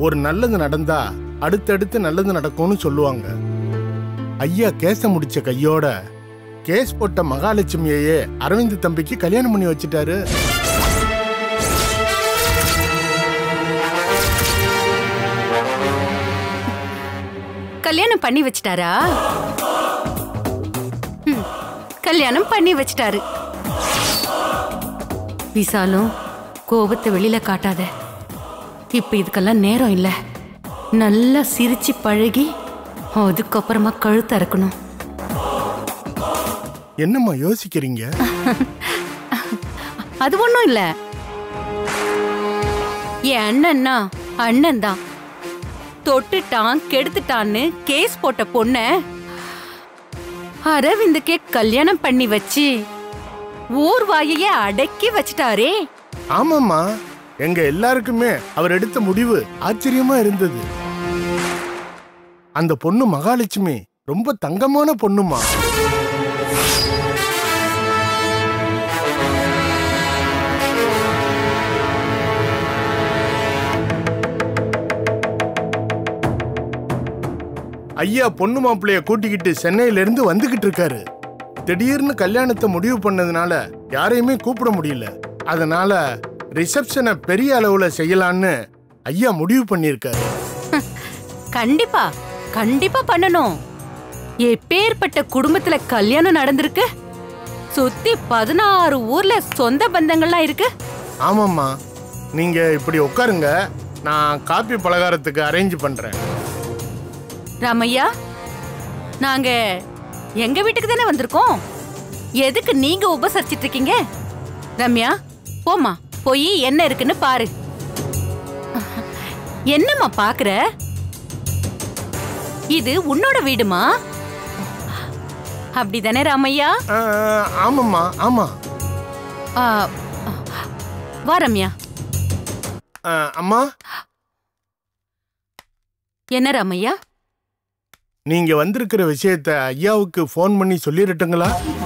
ஒரு நல்லது நடந்தா அடுத்தடுத்து நல்லது நடக்கும்னு சொல்லுவாங்க ஐயா கேஸ முடிச்ச கையோட கேஸ் போட்ட மகாலட்சுமியையே அரவிந்த் தம்பிக்கு கல்யாணம் பண்ணி வச்சுட்டாரு கல்யாணம் பண்ணி வச்சிட்டாரா ம், கல்யாணம் பண்ணி வச்சிட்டாரு விசாலும் கோபத்தை வெளியில காட்டாத இப்ப இதுக்கெல்லாம் நேரம் இல்ல நல்லா சிரிச்சு பழகி அதுக்கப்புறமா கழுத்து அறுக்கணும் என்னம்மா யோசிக்கிறீங்க அது ஒண்ணும் இல்ல என் அண்ணன்னா அண்ணன் தான் தொட்டுட்டான் கெடுத்துட்டான்னு கேஸ் போட்ட பொண்ண அரவிந்துக்கே கல்யாணம் பண்ணி வச்சு ஊர் வாயையே அடக்கி வச்சிட்டாரே ஆமாம்மா எங்க எல்லாருக்குமே அவர் எடுத்த முடிவு ஆச்சரியமா இருந்தது அந்த பொண்ணு மகாலட்சுமி ரொம்ப தங்கமான பொண்ணுமா ஐயா பொண்ணு மாப்பிள்ளைய கூட்டிக்கிட்டு சென்னையில இருந்து வந்துகிட்டு இருக்காரு திடீர்னு கல்யாணத்தை முடிவு பண்ணதுனால யாரையுமே கூப்பிட முடியல அதனால ரிசப்ஷனை பெரிய அளவுல செய்யலான்னு ஐயா முடிவு பண்ணியிருக்காரு கண்டிப்பா கண்டிப்பா பண்ணணும் எப்பேற்பட்ட குடும்பத்துல கல்யாணம் நடந்திருக்கு சுத்தி பதினாறு ஊர்ல சொந்த பந்தங்கள்லாம் இருக்கு ஆமாம்மா நீங்க இப்படி உட்காருங்க நான் காப்பி பலகாரத்துக்கு அரேஞ்ச் பண்றேன் ராமையா நாங்க எங்க வீட்டுக்கு தானே வந்திருக்கோம் எதுக்கு நீங்க உபசரிச்சிட்டு இருக்கீங்க ரம்யா போம்மா போய் என்ன இருக்குன்னு பாரு என்னம்மா பாக்குற இது உன்னோட வீடுமா அப்படிதானே ராமையா ஆ, ஆமாம்மா ஆமா ஆ, வா ரம்யா ஆ, அம்மா என்ன ராமையா நீங்க வந்திருக்கிற விஷயத்த ஐயாவுக்கு ஃபோன் பண்ணி சொல்லிடட்டுங்களா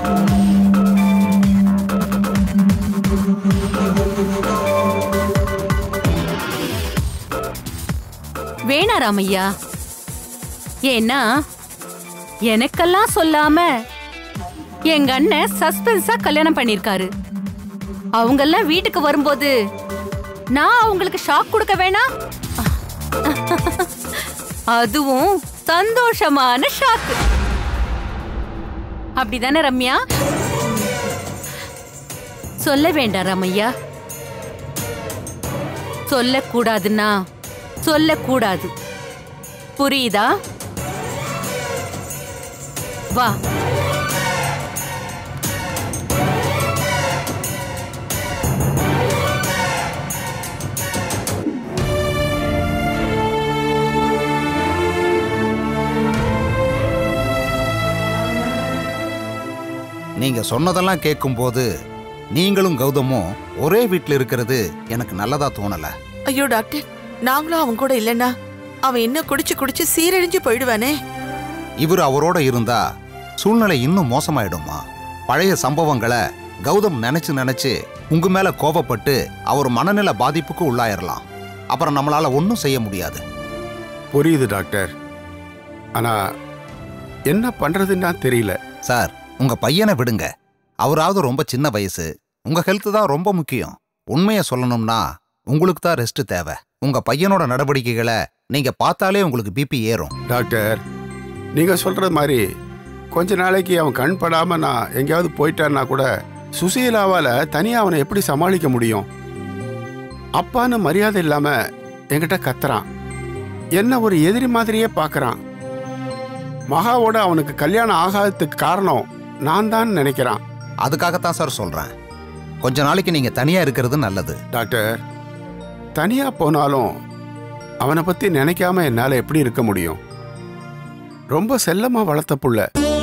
வேணா ராமையா ஏன்னா எனக்கெல்லாம் சொல்லாம எங்க அண்ணன் சஸ்பென்ஸா கல்யாணம் பண்ணிருக்காரு அவங்கெல்லாம் வீட்டுக்கு வரும்போது நான் அவங்களுக்கு ஷாக் கொடுக்க வேணாம் அதுவும் சந்தோஷமான ஷாக் அப்படிதானே ரம்யா சொல்ல வேண்டாம் ரமையா சொல்லக்கூடாதுன்னா சொல்லக்கூடாது புரியுதா வா நீங்க சொன்னதெல்லாம் கேட்கும்போது நீங்களும் கௌதமும் ஒரே வீட்டில் இருக்கிறது எனக்கு நல்லதா தோணல ஐயோ டாக்டர் நாங்களும் அவன் கூட இல்லைன்னா அவன் என்ன குடிச்சு குடிச்சு சீரழிஞ்சு போயிடுவானே இவர் அவரோட இருந்தா சூழ்நிலை இன்னும் மோசமாயிடுமா பழைய சம்பவங்களை கௌதம் நினைச்சு நினைச்சு உங்க மேல கோபப்பட்டு அவர் மனநிலை பாதிப்புக்கு உள்ளாயிரலாம் அப்புறம் நம்மளால ஒன்றும் செய்ய முடியாது புரியுது டாக்டர் ஆனா என்ன பண்றதுன்னா தெரியல சார் உங்க பையனை விடுங்க அவராவது ரொம்ப சின்ன வயசு உங்க ஹெல்த் தான் ரொம்ப முக்கியம் உண்மையை சொல்லணும்னா உங்களுக்கு தான் ரெஸ்ட் தேவை உங்க பையனோட நடவடிக்கைகளை நீங்க பார்த்தாலே உங்களுக்கு பிபி ஏறும் டாக்டர் நீங்க சொல்ற மாதிரி கொஞ்ச நாளைக்கு அவன் கண் படாம நான் எங்கேயாவது போயிட்டான்னா கூட சுசீலாவால தனியா அவனை எப்படி சமாளிக்க முடியும் அப்பான்னு மரியாதை இல்லாம என்கிட்ட கத்துறான் என்ன ஒரு எதிரி மாதிரியே பார்க்கறான் மகாவோட அவனுக்கு கல்யாணம் ஆகாததுக்கு காரணம் நான் தான் நினைக்கிறான் அதுக்காகத்தான் சார் சொல்றேன் கொஞ்ச நாளைக்கு நீங்க தனியா இருக்கிறது நல்லது டாக்டர் தனியா போனாலும் அவனை பத்தி நினைக்காம என்னால எப்படி இருக்க முடியும் ரொம்ப செல்லமா வளர்த்த புள்ள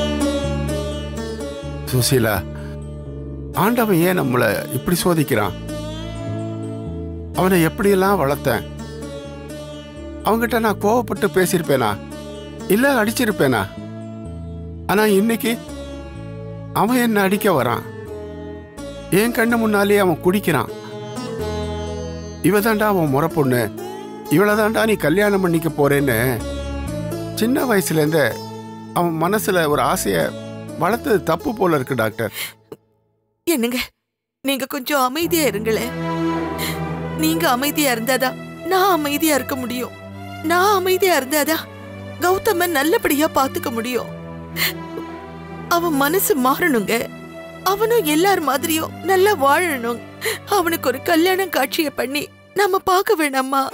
சுசீலா ஆண்டவன் ஏன் நம்மள இப்படி சோதிக்கிறான் அவனை எப்படியெல்லாம் வளர்த்தேன் அவங்கிட்ட நான் கோவப்பட்டு பேசியிருப்பேனா இல்ல அடிச்சிருப்பேனா ஆனா இன்னைக்கு அவன் என்ன அடிக்க வரான் என் கண்ணு முன்னாலே அவன் குடிக்கிறான் இவதாண்டா அவன் முறை பொண்ணு இவ்வளவுதான்டா நீ கல்யாணம் பண்ணிக்க போறேன்னு சின்ன வயசுல இருந்தே அவன் மனசுல ஒரு ஆசைய வளர்த்தது தப்பு போல இருக்கு டாக்டர் என்னங்க நீங்க கொஞ்சம் அமைதியா இருங்களேன் நீங்க அமைதியா இருந்தாதான் நான் அமைதியா இருக்க முடியும் நான் அமைதியா இருந்தாதான் கௌதம நல்லபடியா பாத்துக்க முடியும் அவன் மனசு மாறணுங்க அவனும் எல்லார் மாதிரியும் நல்லா வாழணும் அவனுக்கு ஒரு கல்யாணம் காட்சிய பண்ணி நாம பார்க்க வேணாமா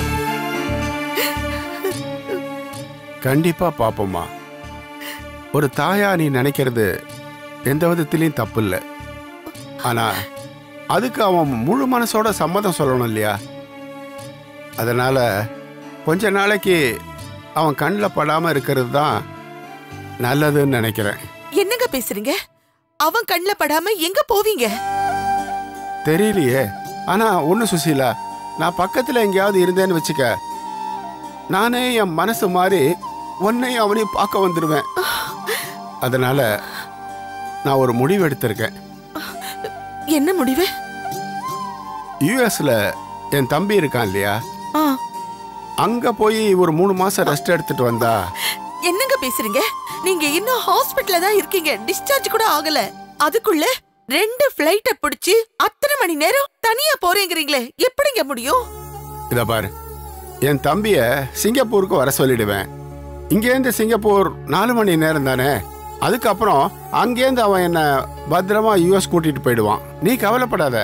கண்டிப்பா பாப்போம்மா ஒரு தாயா நீ நினைக்கிறது எந்த விதத்திலையும் தப்பு இல்லை ஆனா அதுக்கு அவன் முழு மனசோட சம்மதம் சொல்லணும் இல்லையா அதனால கொஞ்ச நாளைக்கு அவன் கண்ணில் படாம இருக்கிறது தான் நல்லதுன்னு நினைக்கிறேன் என்னங்க பேசுறீங்க அவன் கண்ணுல படாம எங்க போவீங்க தெரியலையே ஆனா ஒண்ணு சுசீலா நான் பக்கத்துல எங்கேயாவது இருந்தேன்னு வச்சுக்க நானே என் மனசு மாதிரி உன்னையும் அவனையும் பார்க்க வந்துடுவேன் அதனால நான் ஒரு முடிவு எடுத்திருக்கேன் என்ன முடிவு யூஎஸ்ல என் தம்பி இருக்கான் இல்லையா ஆ, அங்க போய் ஒரு மூணு மாசம் ரெஸ்ட் எடுத்துட்டு வந்தா என்னங்க பேசுறீங்க நீங்க இன்னும் ஹாஸ்பிடல்ல தான் இருக்கீங்க டிஸ்சார்ஜ் கூட ஆகல அதுக்குள்ள ரெண்டு பிளைட்ட பிடிச்சு அத்தனை மணி நேரம் தனியா போறேங்கிறீங்களே எப்படிங்க முடியும் இத பாரு என் தம்பிய சிங்கப்பூருக்கு வர சொல்லிடுவேன் இங்கேருந்து சிங்கப்பூர் நாலு மணி நேரம் தானே அதுக்கப்புறம் அங்கேருந்து அவன் என்ன பத்திரமா யூஎஸ் கூட்டிட்டு போயிடுவான் நீ கவலைப்படாத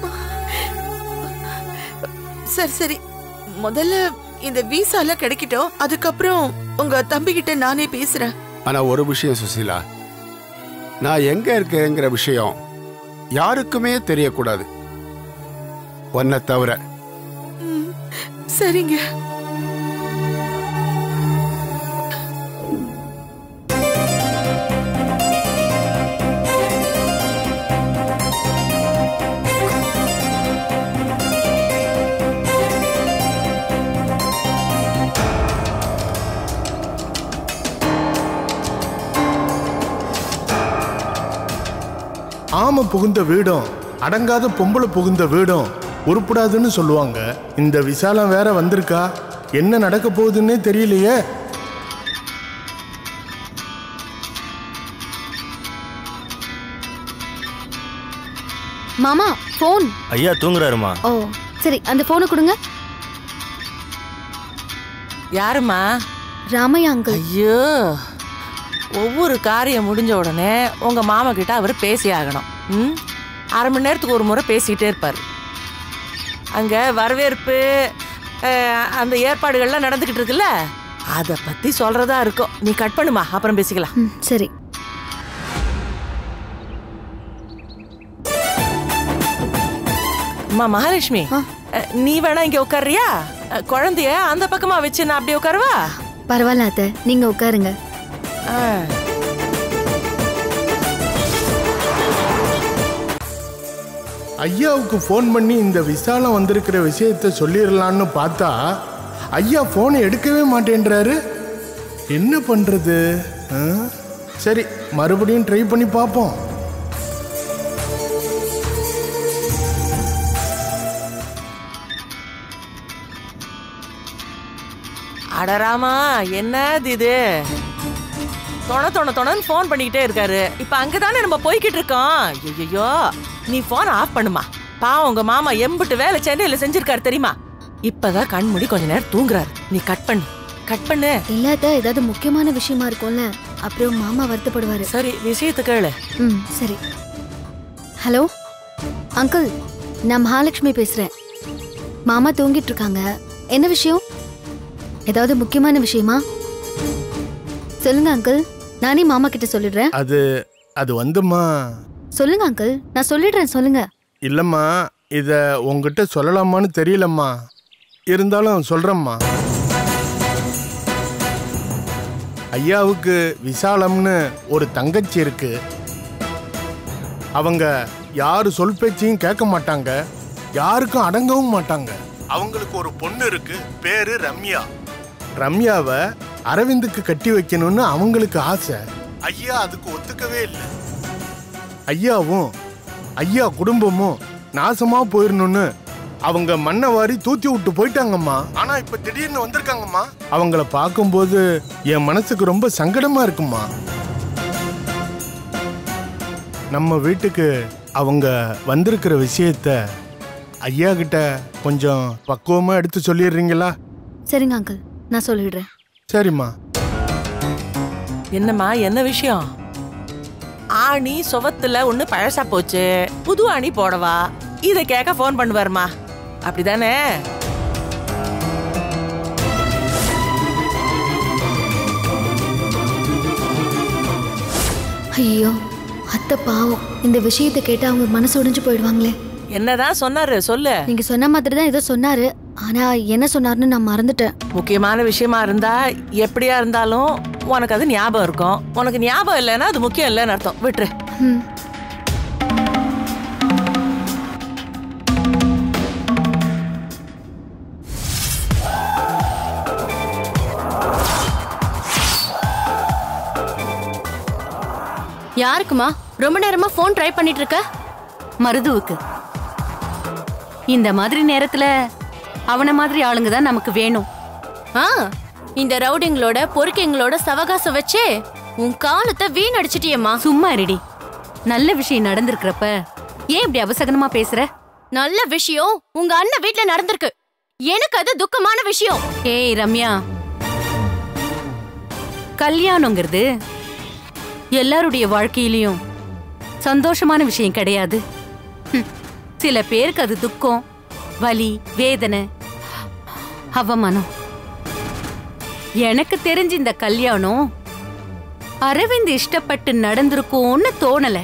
சரி சரி முதல்ல இந்த விசா எல்லாம் கிடைக்கட்டும் அதுக்கப்புறம் உங்க தம்பி கிட்ட நானே பேசுறேன் ஆனா ஒரு விஷயம் சுசீலா நான் எங்க இருக்கேங்கிற விஷயம் யாருக்குமே தெரியக்கூடாது உன்னை தவிர ம், சரிங்க ஆமை புகுந்த வீடும் அடங்காத பொம்பளை புகுந்த வீடும் உருப்படாதுன்னு சொல்லுவாங்க இந்த விசாலம் வேற வந்திருக்கா என்ன நடக்க போகுதுன்னே தெரியலையே மாமா ஃபோன் ஐயா தூங்குறாருமா ஓ சரி அந்த ஃபோனை கொடுங்க யாரும்மா ராமையா அங்கிள் ஐயோ ஒவ்வொரு காரியம் முடிஞ்ச உடனே உங்க மாமா கிட்ட அவர் பேசி ஆகணும் ம் அரை மணி நேரத்துக்கு ஒரு முறை பேசிக்கிட்டே இருப்பார் அங்க வரவேற்பு அஹ், அந்த ஏற்பாடுகள்லாம் நடந்துகிட்டு இருக்குல்ல அதை பத்தி சொல்றதா இருக்கும் நீ கட் பண்ணுமா அப்புறம் பேசிக்கலாம் ம் சரி அம்மா மகாலட்சுமி ஆ. அஹ், நீ வேணா இங்க உட்காருறியா அஹ், குழந்தைய அந்த பக்கமா வச்சு நான் அப்படி உட்காருவா பரவாயில்ல அத்தை நீங்க உட்காருங்க ஆ. ஐயாவுக்கு ஃபோன் பண்ணி இந்த விசாலம் வந்திருக்கிற விஷயத்த சொல்லிடலான்னு பார்த்தா ஐயா ஃபோனை எடுக்கவே மாட்டேன்றாரு என்ன பண்றது ஆ? சரி மறுபடியும் ட்ரை பண்ணி பார்ப்போம் அடராமா என்னது இது தொண தொண தொணன்னு ஃபோன் பண்ணிக்கிட்டே இருக்காரு இப்ப அங்கதானே நம்ம போய்கிட்டு இருக்கோம் ஐயோ நீ ஃபோன் ஆஃப் பண்ணுமா பாவம் உங்க மாமா எம்பிட்டு வேலை சென்னையில செஞ்சிருக்காரு தெரியுமா இப்பதான் கண்மூடி கொஞ்ச நேரம் தூங்குறாரு நீ கட் பண்ணு கட் பண்ணு இல்லாத ஏதாவது முக்கியமான விஷயமா இருக்கும்ல அப்புறம் மாமா வருத்தப்படுவாரு சரி விஷயத்தை கேளு ம் சரி ஹலோ அங்கிள் நான் மகாலட்சுமி பேசுறேன் மாமா தூங்கிட்டு இருக்காங்க என்ன விஷயம் ஏதாவது முக்கியமான விஷயமா சொல்லுங்க அங்கிள் நானே மாமா கிட்ட சொல்லிடுறேன் அது அது வந்துமா சொல்லுங்க அங்கிள் நான் சொல்லிடுறேன் சொல்லுங்க இல்லைம்மா இதை உங்ககிட்ட சொல்லலாமான்னு தெரியலம்மா இருந்தாலும் சொல்கிறேம்மா ஐயாவுக்கு விசாலம்னு ஒரு தங்கச்சி இருக்கு அவங்க யாரு சொல் பேச்சையும் கேட்க மாட்டாங்க யாருக்கும் அடங்கவும் மாட்டாங்க அவங்களுக்கு ஒரு பொண்ணு இருக்கு பேரு ரம்யா ரம்யாவை அரவிந்துக்கு கட்டி வைக்கணும்னு அவங்களுக்கு ஆசை ஐயா அதுக்கு ஒத்துக்கவே இல்லை ஐயாவும் ஐயா குடும்பமும் நாசமா போயிடணும்னு அவங்க மண்ணை வாரி தூத்தி விட்டு போயிட்டாங்கம்மா ஆனா இப்ப திடீர்னு வந்திருக்காங்கம்மா அவங்கள பார்க்கும்போது என் மனசுக்கு ரொம்ப சங்கடமா இருக்கும்மா நம்ம வீட்டுக்கு அவங்க வந்திருக்கிற விஷயத்த ஐயா கிட்ட கொஞ்சம் பக்குவமா எடுத்து சொல்லிடுறீங்களா சரிங்க அங்கிள் நான் சொல்லிடுறேன் சரிம்மா என்னம்மா என்ன விஷயம் ஆணி சுவத்துல ஒண்ணு பழசா போச்சு புது ஆணி போடவா இத கேட்க ஃபோன் பண்ணுவாருமா அப்படிதானே ஐயோ அத்தை பாவம் இந்த விஷயத்தை கேட்டு அவங்க மனசு உடைஞ்சு போயிடுவாங்களே என்னதான் சொன்னாரு சொல்லு நீங்க சொன்ன மாதிரி தான் ஏதோ சொன்னாரு ஆனா என்ன சொன்னாருன்னு நான் மறந்துட்டேன் முக்கியமான விஷயமா இருந்தா எப்படியா இருந்தாலும் உனக்கு அது ஞாபகம் இருக்கும் உனக்கு ஞாபகம் இல்லைன்னா அது முக்கியம் இல்லைன்னு அர்த்தம் விட்டுரு ம் யாருக்குமா ரொம்ப நேரமா ஃபோன் ட்ரை பண்ணிட்டு இருக்க மருதுவுக்கு இந்த மாதிரி நேரத்துல அவன மாதிரி ஆளுங்க தான் நமக்கு வேணும் ஆ இந்த ரவுடிங்களோட பொறுக்கிங்களோட சவகாசம் வச்சே உன் காலத்தை வீணடிச்சிட்டியம்மா சும்மா இருடி நல்ல விஷயம் நடந்திருக்கிறப்ப ஏன் இப்படி அபசகனமா பேசுற நல்ல விஷயம் உங்க அண்ணன் வீட்ல நடந்திருக்கு எனக்கு அது துக்கமான விஷயம் ஏய் ரம்யா கல்யாணங்கிறது எல்லாருடைய வாழ்க்கையிலயும் சந்தோஷமான விஷயம் கிடையாது ஹம், சில பேருக்கு அது துக்கம் வலி வேதனை அவமானம் எனக்கு தெரிஞ்சு இந்த கல்யாணம் அரவிந்த் இஷ்டப்பட்டு நடந்திருக்கும்னு தோணல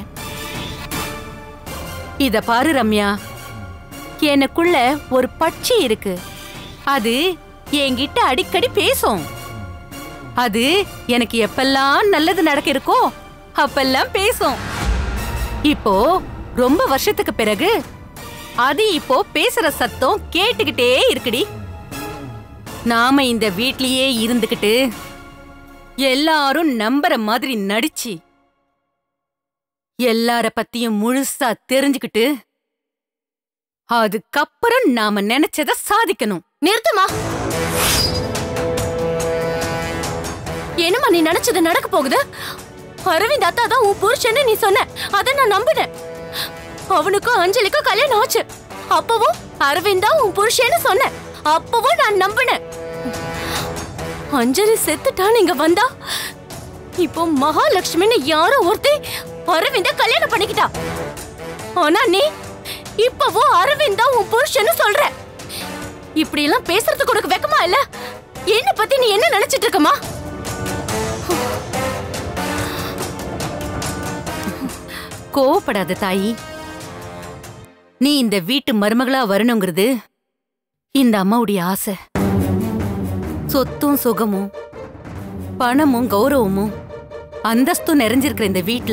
இத பாரு ரம்யா எனக்குள்ள ஒரு பட்சி இருக்கு அது என்கிட்ட அடிக்கடி பேசும் அது எனக்கு எப்பெல்லாம் நல்லது நடக்க இருக்கோ அப்பெல்லாம் பேசும் இப்போ ரொம்ப வருஷத்துக்கு பிறகு அது இப்போ பேசுற சத்தம் கேட்டுக்கிட்டே இருக்குடி நாம இந்த வீட்லயே இருந்துகிட்டு எல்லாரும் நம்புற மாதிரி நடிச்சு எல்லார பத்தியும் முழுசா தெரிஞ்சுக்கிட்டு அதுக்கப்புறம் நாம நினைச்சத சாதிக்கணும் நிறுத்துமா என்னம்மா நீ நினைச்சது நடக்க போகுது அரவிந்த் அத்தா தான் உன் புருஷன்னு நீ சொன்ன அத நான் நம்பினேன் அவனுக்கும் அஞ்சலிக்கும் கல்யாணம் ஆச்சு அப்பவும் அரவிந்த் தான் உன் புருஷன்னு சொன்ன அப்பவும் நான் நம்பினேன் அஞ்சலி செத்துட்டான்னு இங்க வந்தா இப்போ மகாலட்சுமின்னு யாரோ ஒருத்தி அரவிந்த கல்யாணம் பண்ணிக்கிட்டா ஆனா நீ இப்பவும் அரவிந்த் தான் உன் புருஷன்னு சொல்ற இப்படி எல்லாம் பேசுறதுக்கு உனக்கு வெக்கமா இல்ல என்ன பத்தி நீ என்ன நினைச்சிட்டு இருக்கமா கோவப்படாத தாயி நீ இந்த வீட்டு மருமகளா வரணுங்கிறது இந்த அம்மாவுடைய ஆசை சொத்தும் சுகமும் பணமும் கௌரவமும் அந்தஸ்தும் நிறைஞ்சிருக்கிற இந்த வீட்ல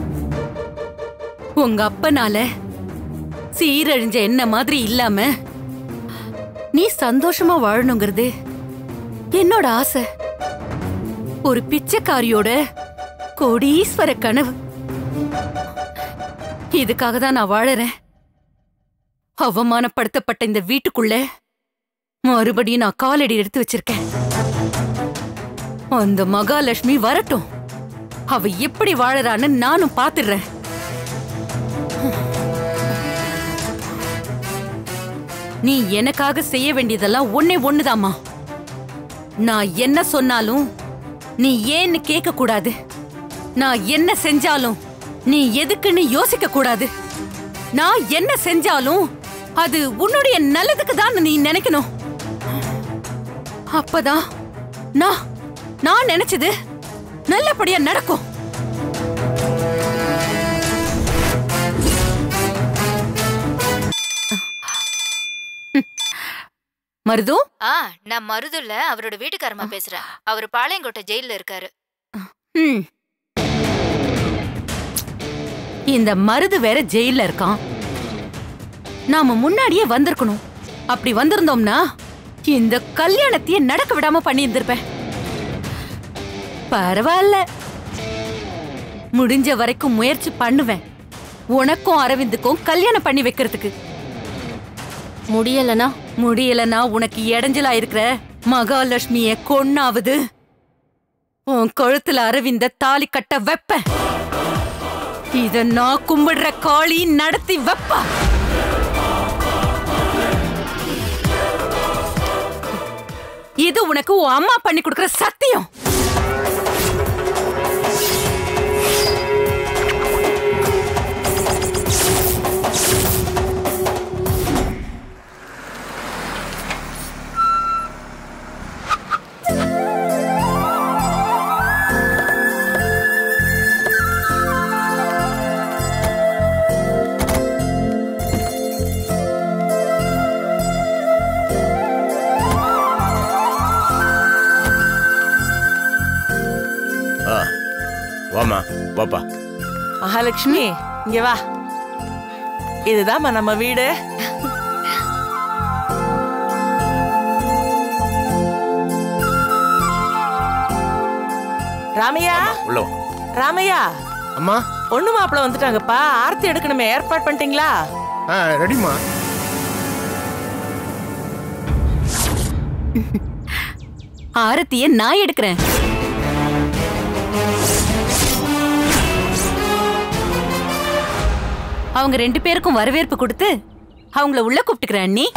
உங்க அப்பனால சீரழிஞ்ச என்ன மாதிரி இல்லாம நீ சந்தோஷமா வாழணுங்கிறது என்னோட ஆசை ஒரு பிச்சைக்காரியோட கோடீஸ்வர கனவு இதுக்காக தான் நான் வாழறேன் அவமானப்படுத்தப்பட்ட இந்த வீட்டுக்குள்ள மறுபடியும் நான் காலடி எடுத்து வச்சிருக்கேன் அந்த மகாலட்சுமி வரட்டும் அவ எப்படி வாழறான்னு நானும் பாத்துடுறேன் நீ எனக்காக செய்ய வேண்டியதெல்லாம் ஒன்னே ஒண்ணுதாம்மா நான் என்ன சொன்னாலும் நீ ஏன்னு கேட்க கூடாது நான் என்ன செஞ்சாலும் நீ எதுக்குன்னு யோசிக்க கூடாது நான் என்ன செஞ்சாலும் அது உன்னுடைய நல்லதுக்கு தான் நீ நினைக்கணும் அப்பதான் நான் நான் நினைச்சது நல்லபடியா நடக்கும் மருது ஆ நான் மருதுல அவரோட வீட்டுக்காரமா பேசுறேன் அவர் பாளையங்கோட்டை ஜெயில்ல இருக்காரு ம். இந்த மருது வேற ஜெயில்ல இருக்கான் நாம முன்னாடியே வந்திருக்கணும் அப்படி வந்திருந்தோம்னா இந்த கல்யாணத்தையே நடக்க விடாம பண்ணியிருந்திருப்பேன் பரவாயில்ல முடிஞ்ச வரைக்கும் முயற்சி பண்ணுவேன் உனக்கும் அரவிந்துக்கும் கல்யாணம் பண்ணி வைக்கிறதுக்கு முடியலனா முடியலனா உனக்கு இடைஞ்சலா இருக்கிற மகாலட்சுமிய கொன்னாவது உன் கழுத்துல அரவிந்த தாலி கட்ட வைப்ப இத நான் கும்பிடுற காளி நடத்தி வைப்ப இது உனக்கு உன் அம்மா பண்ணி கொடுக்கிற சத்தியம் ஆ வாமா வாப்பா மகாலட்சுமி இங்க வா இதுதாம்மா நம்ம வீடு ராமையா உள்ள வா. ராமையா அம்மா பொண்ணு மாப்பிள்ள வந்துட்டாங்கப்பா ஆர்த்தி எடுக்கணுமே ஏற்பாடு பண்ணிட்டீங்களா ஆ ரெடிமா ஆரத்திய நான் எடுக்கிறேன் அவங்க ரெண்டு பேருக்கும் வரவேற்பு கொடுத்து அவங்கள உள்ள கூப்பிட்டுக்கிறேன் அண்ணி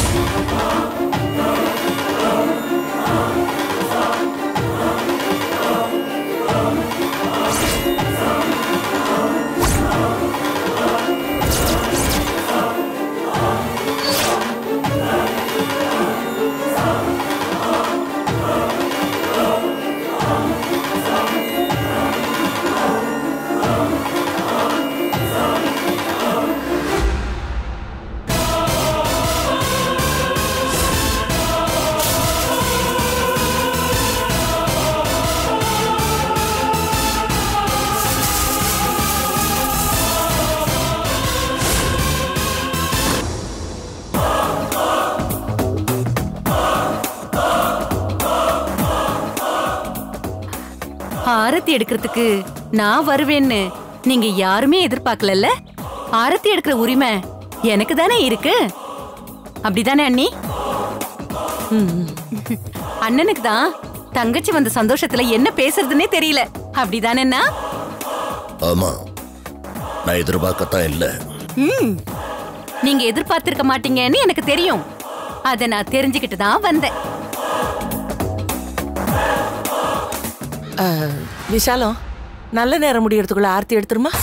ஆரத்தி எடுக்கிறதுக்கு நான் வருவேன்னு நீங்க யாருமே எதிர்பார்க்கலல்ல ஆரத்தி எடுக்கிற உரிமை எனக்கு தானே இருக்கு அப்படிதானே அண்ணி ம். அண்ணனுக்கு தான் தங்கச்சி வந்த சந்தோஷத்துல என்ன பேசுறதுன்னே தெரியல அப்படிதானேண்ணா ஆமா நான் எதிர்பார்க்கத்தான் இல்லை ம் நீங்க எதிர்பார்த்திருக்க மாட்டீங்கன்னு எனக்கு தெரியும் அதை நான் தெரிஞ்சுக்கிட்டு தான் வந்தேன் அஹ், விஷாலம் நல்ல நேரம் முடியறதுக்குள்ள ஆர்த்தி எடுத்துருமா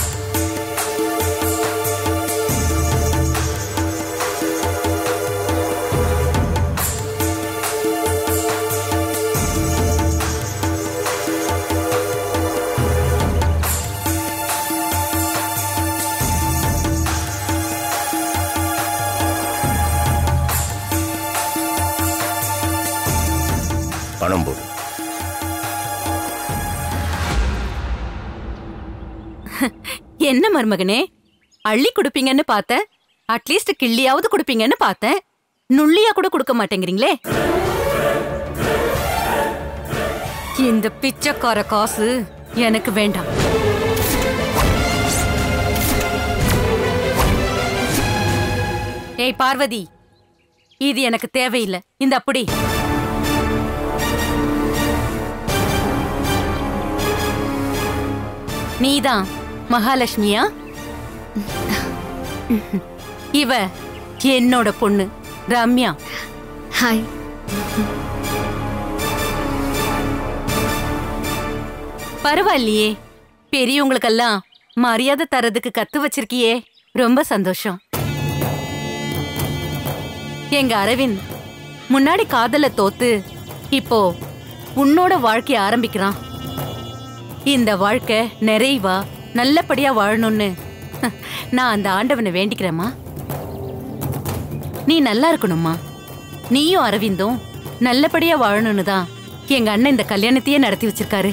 பணம் போடு என்ன மருமகனே அள்ளி கொடுப்பீங்கன்னு பார்த்தேன் அட்லீஸ்ட் கிள்ளியாவது கொடுப்பீங்கன்னு பார்த்தேன் நுள்ளியா கூட கொடுக்க மாட்டேங்கிறீங்களே இந்த பிச்சைக்கார காசு எனக்கு வேண்டாம் ஏய் பார்வதி இது எனக்கு தேவையில்லை இந்த அப்படி நீதான் மகாலட்சுமியா இவ என்னோட பொண்ணு ரம்யா ஹாய் பரவாயில்லையே பெரியவங்களுக்கெல்லாம் மரியாதை தரதுக்கு கத்து வச்சிருக்கியே ரொம்ப சந்தோஷம் எங்க அரவிந்த் முன்னாடி காதல தோத்து இப்போ உன்னோட வாழ்க்கைய ஆரம்பிக்கிறான் இந்த வாழ்க்கை நிறைவா நல்லபடியா வாழணும்னு நான் அந்த ஆண்டவனை வேண்டிக்கிறேம்மா நீ நல்லா இருக்கணும்மா நீயும் அரவிந்தும் நல்லபடியா வாழணும்னு தான் எங்க அண்ணன் இந்த கல்யாணத்தையே நடத்தி வச்சிருக்காரு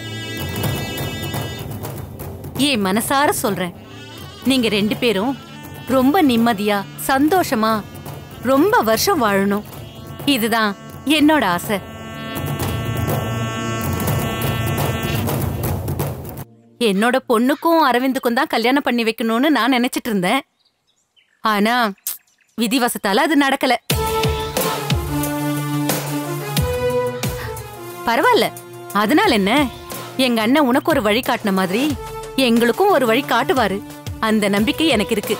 ஏன் மனசார சொல்றேன் நீங்க ரெண்டு பேரும் ரொம்ப நிம்மதியா சந்தோஷமா ரொம்ப வருஷம் வாழணும் இதுதான் என்னோட ஆசை என்னோட பொண்ணுக்கும் அரவிந்துக்கும் தான் கல்யாணம் பண்ணி வைக்கணும்னு நான் நினைச்சிட்டு இருந்தேன் ஆனா விதிவசத்தால அது நடக்கல பரவாயில்ல அதனால என்ன எங்க அண்ணன் உனக்கு ஒரு வழி காட்டின மாதிரி எங்களுக்கும் ஒரு வழி காட்டுவாரு அந்த நம்பிக்கை எனக்கு இருக்கு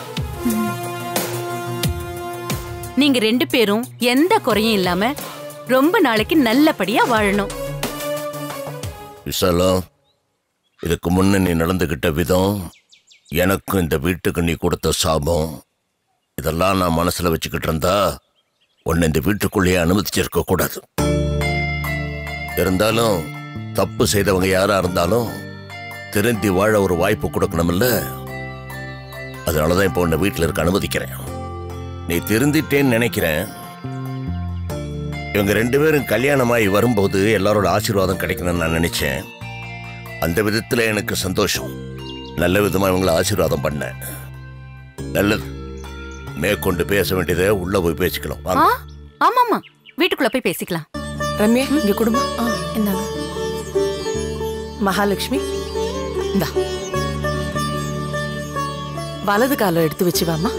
நீங்க ரெண்டு பேரும் எந்த குறையும் இல்லாம ரொம்ப நாளைக்கு நல்லபடியா வாழணும் விசாலம் இதுக்கு முன்ன நீ நடந்துகிட்ட விதம் எனக்கும் இந்த வீட்டுக்கு நீ கொடுத்த சாபம் இதெல்லாம் நான் மனசுல வச்சுக்கிட்டு இருந்தா உன்னை இந்த வீட்டுக்குள்ளேயே அனுமதிச்சிருக்க கூடாது இருந்தாலும் தப்பு செய்தவங்க யாரா இருந்தாலும் திருந்தி வாழ ஒரு வாய்ப்பு கொடுக்கணும்ல அதனாலதான் இப்போ உன்னை வீட்டில் இருக்க அனுமதிக்கிறேன் நீ திருந்திட்டேன்னு நினைக்கிறேன் இவங்க ரெண்டு பேரும் கல்யாணமாகி வரும்போது எல்லாரோட ஆசீர்வாதம் கிடைக்கணும்னு நான் நினைச்சேன் அந்த விதத்துல எனக்கு சந்தோஷம் நல்ல விதமா இவங்கள ஆசீர்வாதம் பண்ணேன் நல்லது மேற்கொண்டு பேச வேண்டியதை உள்ள போய் பேசிக்கலாம் ஆ வாங்க ஆமாமா வீட்டுக்குள்ள போய் பேசிக்கலாம் ரம்யா இங்க குடும்பம் இந்தாங்க மகாலட்சுமி இந்தா வலது காலம் எடுத்து வச்சு வாமா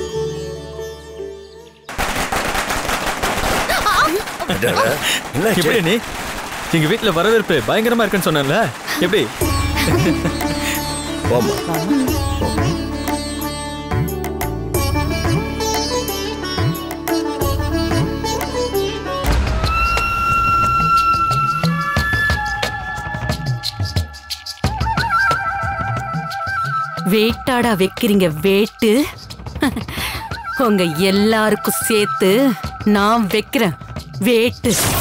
அடடா, என்னாச்சு? எப்படி நீ எங்க வீட்ல வரவேற்பு பயங்கரமா இருக்குன்னு சொன்னேன்ல எப்படி போம்மா. வேட்டாடா வைக்கிறீங்க வேட்டு உங்க எல்லாருக்கும் சேர்த்து நான் வைக்கிறேன் வேட்டு